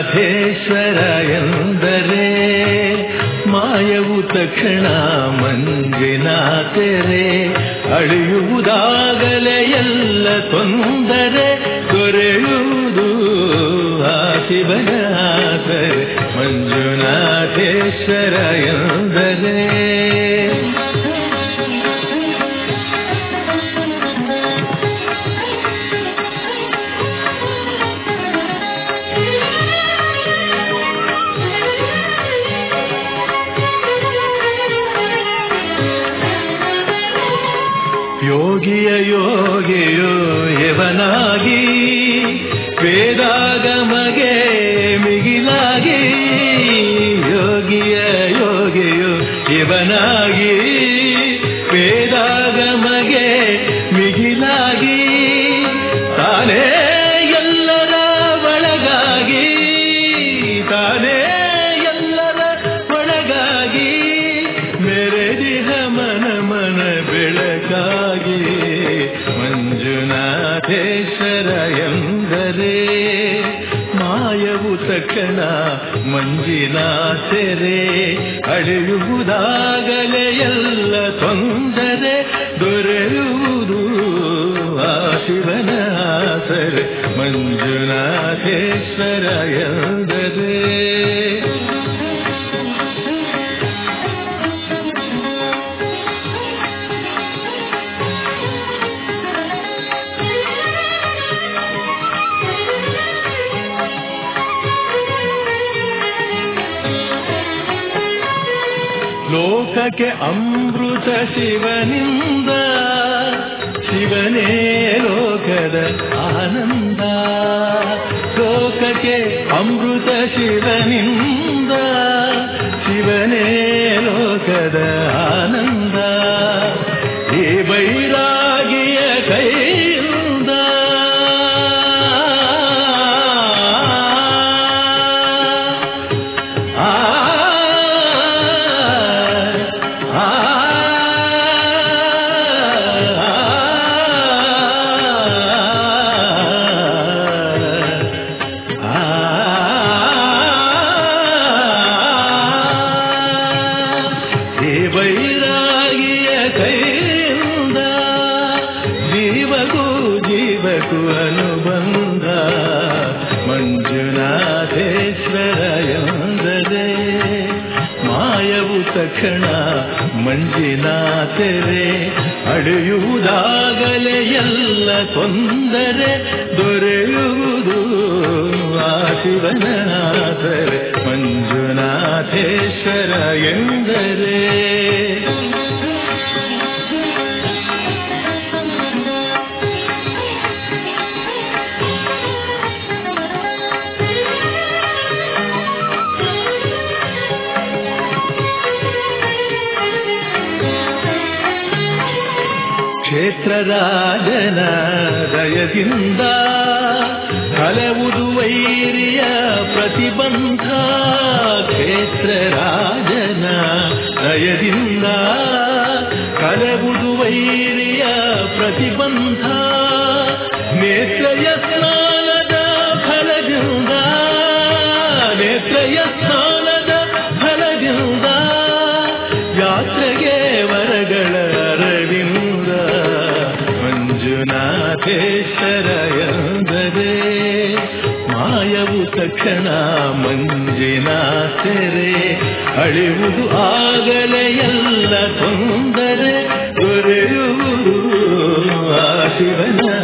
ಮಂಜುನಾಥೇಶ್ವರ ಎಂದರೆ ಮಾಯವು ತಕ್ಷಣ ಮಂಜಿನಾಥರೆ ಅಳಿಯುವುದಾಗಲೇ ಎಲ್ಲ ತೊಂದರೆ ದೊರೆಯುವುದು ಆ ಶಿವನ ಆಸರೆ ಮಂಜುನಾಥೇಶ್ವರ ಎಂದರೆ ಯೋಗಿಯ ಯೋಗಿಯೋ ಯವನಾಗಿ ವೇದಾಗಮಗೆ ಮಿಗಿಲಾಗಿ ಯೋಗಿಯ ಯೋಗಿಯೋ ಇವನಾಗಿ ವೇದಾಗಮಗೆ ಮಿಗಿಲಾಗಿ ತಾನೇ ಎಲ್ಲರ ಒಳಗಾಗಿ ತಾನೇ ಎಲ್ಲರ ಒಳಗಾಗಿ ಮೆರೆದಿಹ ಮನ ಮನ ಬೆಳಕಾಗಿ ಮಂಜುನಾಥೇಶ್ವರ ಎಂದರೆ ಮಾಯವು ತಕ್ಷಣ ಮಂಜಿನಾಥರೆ ಅಳೆಯುವುದಾಗಲೇ ಎಲ್ಲ ತೊಂದರೆ ದೊರೆಯುವುದು ಆ ಶಿವನ ಆಸರೆ ಮಂಜುನಾಥೇಶ್ವರ ಎಂದರೆ ಲೋಕಕ್ಕೆ ಅಮೃತ ಶಿವನಿಂದ ಶಿವನೇ ಲೋಕದ ಆನಂದ ಲೋಕಕ್ಕೆ ಅಮೃತ ಶಿವನಿಂದ ಶಿವನೇ ಲೋಕದ ಆನಂದ ಈ ಬೈರಾಗಿಯ ಕೈಯಿಂದ ಆ ಆ ವೈರಾಗಿಯ ಕೈಯಿಂದ ಜೀವಗೂ ಜೀವಕ್ಕೂ ಅನುಬಂಧ ಮಂಜುನಾಥೇಶ್ವರ ಎಂದರೆ ಮಾಯವು ತಕ್ಷಣ ಮಂಜಿನಾಥರೆ ಅಳೆಯುವುದಾಗಲೇ ಎಲ್ಲ ತೊಂದರೆ ದೊರೆಯುವುದು ಆ ಶಿವನಾಥರೆ ಮಂಜುನಾಥೇಶ್ವರ ಎಂದರೆ ಕ್ಷೇತ್ರ ರಾಜನ ದಯದಿಂದ ಕಲವುದು ವೈರಿಯ ಪ್ರತಿಬಂಧ ಕ್ಷೇತ್ರ ರಾಜನ ದಯದಿಂದ ಕಲವುದು ವೈರಿಯ ಪ್ರತಿಬಂಧ ನೇತ್ರಯ ಸ್ನಾನದ ಫಲದಿಂದ ನೇತ್ರಯ ಸ್ನಾನದ ಫಲದಿಂದ ಯಾತ್ರೆಗೆ ವರಗಳ ಅರವಿಂದ ಮಂಜುನಾಥೇಶ್ವರ ಎಂದರೆ ಮಾಯವು ತಕ್ಷಣ ಮಂಜಿನಾಥರೆ ಅಳಿವುದು ಆಗಲೇ ಎಲ್ಲ ತೊಂದರೆ ದೊರೆಯುವುದು ಆ ಶಿವನ